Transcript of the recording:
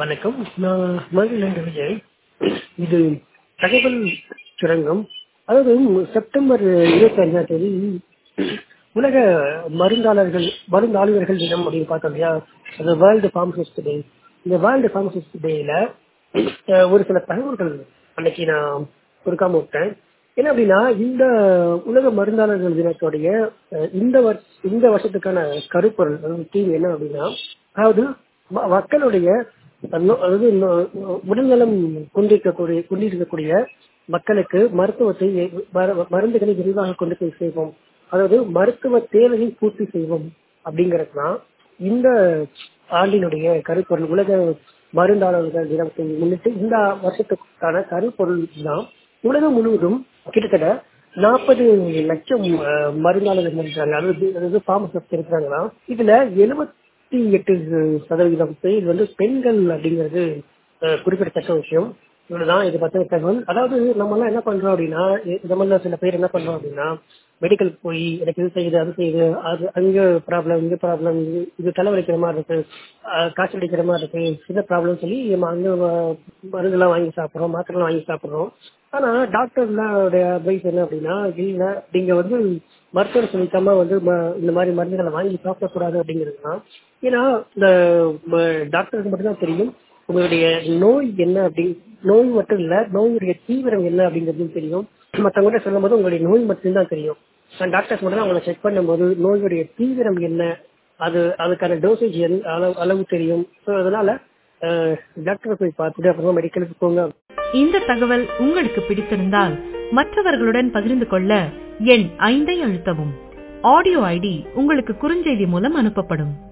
வணக்கம் நான் மதுரையிலிருந்து விஜய் இது தகவல் சுரங்கம் அதாவது மு- செப்டம்பர் இருபத்தி அஞ்சாம் தேதி உலக மருந்தாளர்கள் மருந்தாளுநர்கள் தினம் அப்படின்னு பார்த்தோம் இல்லையா அது வேர்ல்டு ஃபார்மசிஸ்ட் டே இந்த வேர்ல்டு ஃபார்மசிஸ்ட் டேல ஒரு சில தகவல்கள் அன்னைக்கு நான் கொடுக்காம விட்டேன் என்ன அப்படின்னா இந்த உலக மருந்தாளர்கள் தினத்துடைய அஹ், இந்த வருஷ இந்த வருஷத்துக்கான கருப்பொருள் அதாவது தீம் என்ன அப்படின்னா அதாவது ம- மக்களுடைய நோ- அதாவது நோ- உடல்நலம் கொண்டிருக்கக்கூடிய கொண்டிருக்கக்கூடிய மக்களுக்கு மருத்துவத்தை எ- மரு- மருந்துகளை விரிவாக கொண்டு போய் செய்வோம் அதாவது மருத்துவ தேவையை பூர்த்தி செய்வோம் அப்படிங்கிறது தான் இந்த ஆண்டினுடைய கருப்பொருள் உலக மருந்தாளர்கள் தினத்தை முன்னிட்டு இந்த வருஷத்துக்கான கருப்பொருள் தான் உலகம் முழுவதும் கிட்டத்தட்ட நாற்பது லட்சம் அஹ், மருந்தாளர்கள் இருக்காங்க அதாவது அதாவது pharmacists இருக்கிறாங்கன்னா இதுல எழுபத்தி எட்டு சதவீதம் பேர் வந்து பெண்கள் அப்படிங்கிறது அஹ், குறிப்பிடத்தக்க விஷயம் இவ்வளவுதான் இது பத்தின தகவல் அதாவது நம்ம எல்லாம் என்ன பண்றோம் அப்படின்னா இ- நம்மள சில பேர் என்ன பண்றோம் அப்படின்னா மெடிக்கல் போய் எனக்கு இது செய்யுது அது செய்யுது அது அங்க ப்ராப்ளம் இங்க ப்ராப்ளம் இது இது தலைவலிக்கிற மாதிரி இருக்கு அஹ், காய்ச்சல் அடிக்கிற மாதிரி இருக்கு சின்ன ப்ராப்ளம் சொல்லி நம்ம அங்க வ- மருந்தெல்லாம் வாங்கி சாப்பிடுறோம் மாத்திரைலாம் வாங்கி சாப்பிடுறோம் ஆனா டாக்டர்லாடைய அட்வைஸ் என்ன அப்படின்னா இல்ல நீங்க வந்து மருத்துவர் சொல்லிக்காம வந்து ம- இந்த மாதிரி மருந்துகளை வாங்கி சாப்பிடக்கூடாது அப்படிங்கிறது தான் ஏன்னா இந்த டாக்டருக்கு மட்டும்தான் தெரியும் உங்களுடைய நோய் என்ன அப்படி நோய் மட்டும் இல்ல நோயுடைய தீவிரம் என்ன அப்படிங்கிறதும் தெரியும் மற்றவங்க சொல்லும் போது உங்களுடைய நோய் மட்டும்தான் தெரியும் டாக்டர்ஸ் மட்டும் தான் உங்களை செக் பண்ணும்போது நோயுடைய தீவிரம் என்ன அது அதுக்கான டோசேஜ் அளவு அளவு தெரியும் ஸோ அதனால டாக்டரை போய் பார்த்துட்டு அப்புறமா மெடிக்கலுக்கு போங்க இந்த தகவல் உங்களுக்கு பிடித்திருந்தால் மற்றவர்களுடன் பகிர்ந்து கொள்ள எண் ஐந்தை அழுத்தவும் ஆடியோ ஐடி உங்களுக்கு குறுஞ்செய்தி மூலம் அனுப்பப்படும்